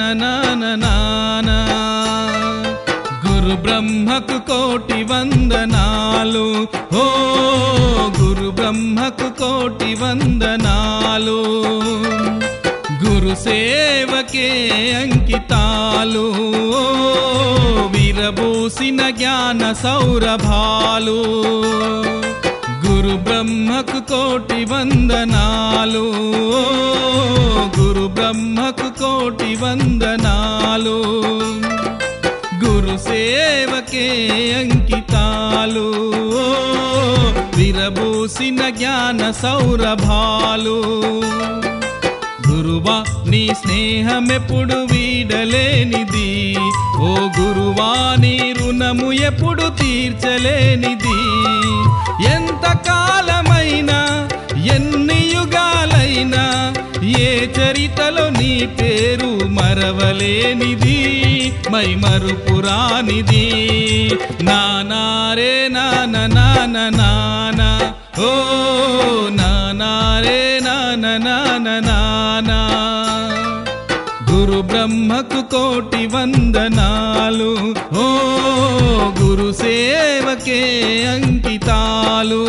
నానా గురు బ్రహ్మకు కోటి వందనాలు ఓ గురు బ్రహ్మకు కోటి వందనాలు గురు సేవకే అంకితాలు ఓ విరబూసిన జ్ఞాన సౌరభాలు గురు బ్రహ్మకు కోటి వందనాలు ఓ గురు బ్రహ్మకు కోటి వందనాలు గురు సేవకే అంకితాలు ఓ విరబూసిన జ్ఞాన సౌరభాలు గురువా నీ స్నేహమెప్పుడు వీడలేనిది ఓ గురువా నీ రుణము ఎప్పుడు తీర్చలేనిది ఎంత కాలమైనా ఎన్ని యుగాలైనా ఏ చరితలో నీ పేరు మరవలేనిది మై మరుపురానిది నానారే నాన నాన నాన ఓ నానారే నాన నాన నానా గురు బ్రహ్మకు కోటి వందనాలు ఓ గురు సేవకే అంకితాలు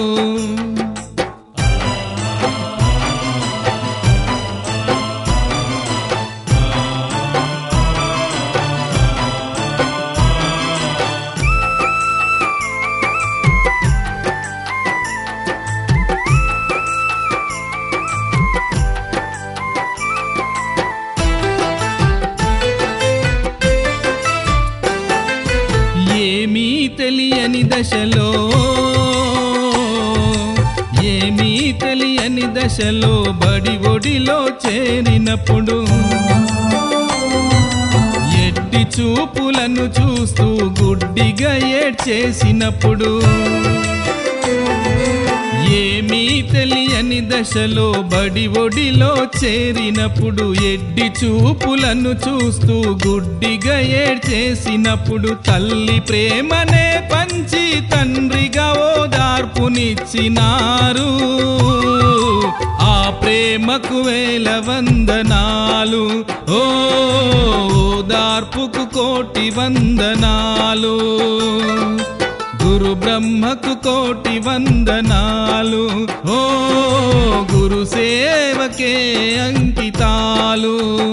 ఏమీ తెలియని దశలో ఏమీ తెలియని దశలో బడి ఒడిలో చేరినప్పుడు ఎట్టి చూపులను చూస్తూ గుడ్డిగా ఏడ్చేసినప్పుడు ఏమీ తెలియని దశలో బడి ఒడిలో చేరినప్పుడు ఎడ్డి చూపులను చూస్తూ గుడ్డిగా ఏడ్చేసినప్పుడు తల్లి ప్రేమనే పంచి తండ్రిగా ఓదార్పునిచ్చినారు ఆ ప్రేమకు వేల వందనాలు ఓ ఓదార్పుకు కోటి వందనాలు గురు బ్రహ్మకు కోటి వందనాలు ఓ గురు సేవకే అంకితాలు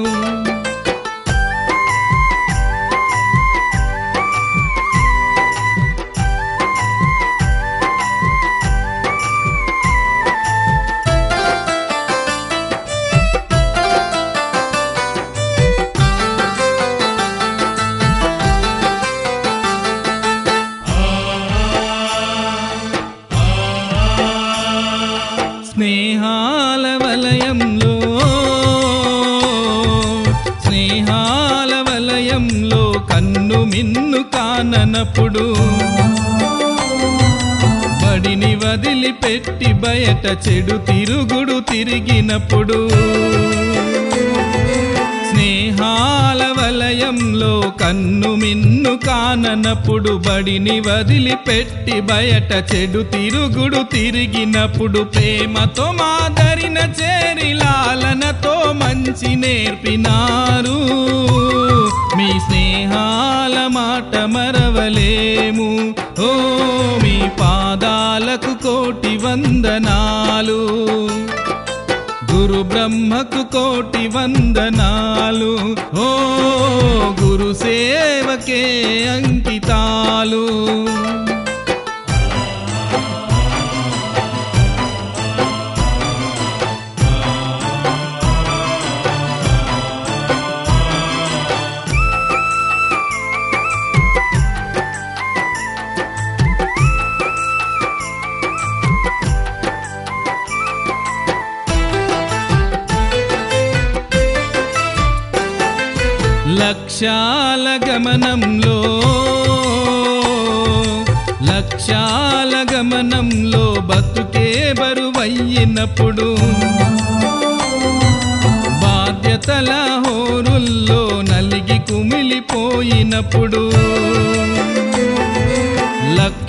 స్నేహాల వలయంలో స్నేహాల వలయంలో కన్ను మిన్ను కాననప్పుడు బడిని వదిలిపెట్టి బయట చెడు తిరుగుడు తిరిగినప్పుడు స్నేహాల వలయంలో కన్ను మిన్ను కాననప్పుడు బడిని వదిలిపెట్టి బయట చెడు తిరుగుడు తిరిగినప్పుడు ప్రేమతో మాదరిన చేరి లాలనతో మంచి నేర్పినారు మీ స్నేహాల మాట మరవలేము ఓ మీ పాదాలకు కోటి వందనాలు గురు బ్రహ్మకు కోటి వందనాలు ఓ గురు సేవకే అంకితాలు లక్ష్యాల గమనంలో లక్ష్యాల గమనంలో బతుకే బరువయ్యినప్పుడు బాధ్యతల హోరుల్లో నలిగి కుమిలిపోయినప్పుడు లక్ష్య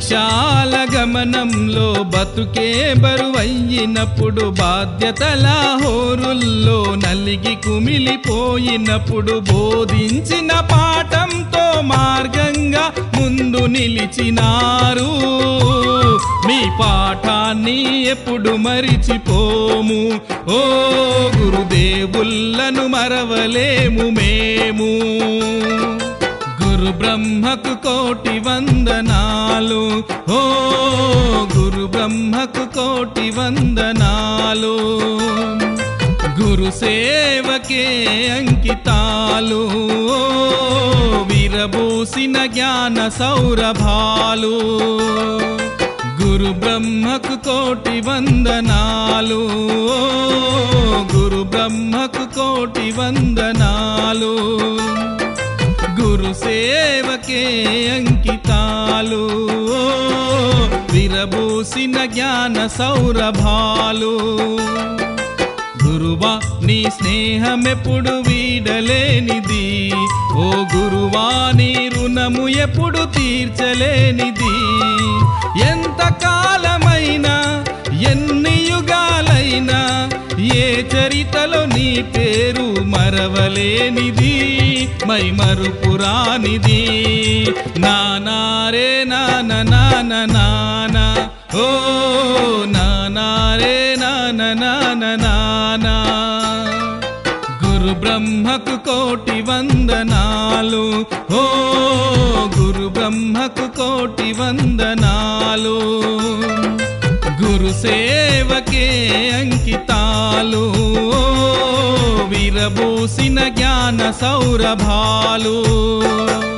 లక్ష్యాల గమనంలో బతుకే బరువయ్యినప్పుడు బాధ్యతల హోరుల్లో నలిగి కుమిలిపోయినప్పుడు బోధించిన పాఠంతో మార్గంగా ముందు నిలిచినారు మీ పాఠాన్ని ఎప్పుడు మరిచిపోము ఓ గురుదేవులను మరవలేము మేము గురు బ్రహ్మకు కోటి వందనాలు ఓ గురు బ్రహ్మకు కోటి వందనాలు గురు సేవకే అంకితాలు ఓ విరబూసిన జ్ఞాన సౌరభాలు గురు బ్రహ్మకు కోటి వందనాలు ఓ గురు బ్రహ్మకు కోటి వందనాలు గురు సేవకే అంకితాలు ఓ విరబూసిన జ్ఞాన సౌరభాలు గురువా నీ స్నేహమెప్పుడు వీడలేనిది ఓ గురువా నీ రుణము ఎప్పుడు తీర్చలేనిది ఎంత కాలమైనా ఎన్ని యుగాలైనా ఏ చరితలో నీ పేరు మరవలేనిది మై మరుపురానిది నానారే నాన నాన నాన ఓ నానారే నాన నాన నానా గురు బ్రహ్మకు కోటి వందనాలు ఓ గురు బ్రహ్మకు కోటి వందనాలు గురు సేవకే అంకితాలు ఓ విరబూసిన జ్ఞాన సౌరభాలు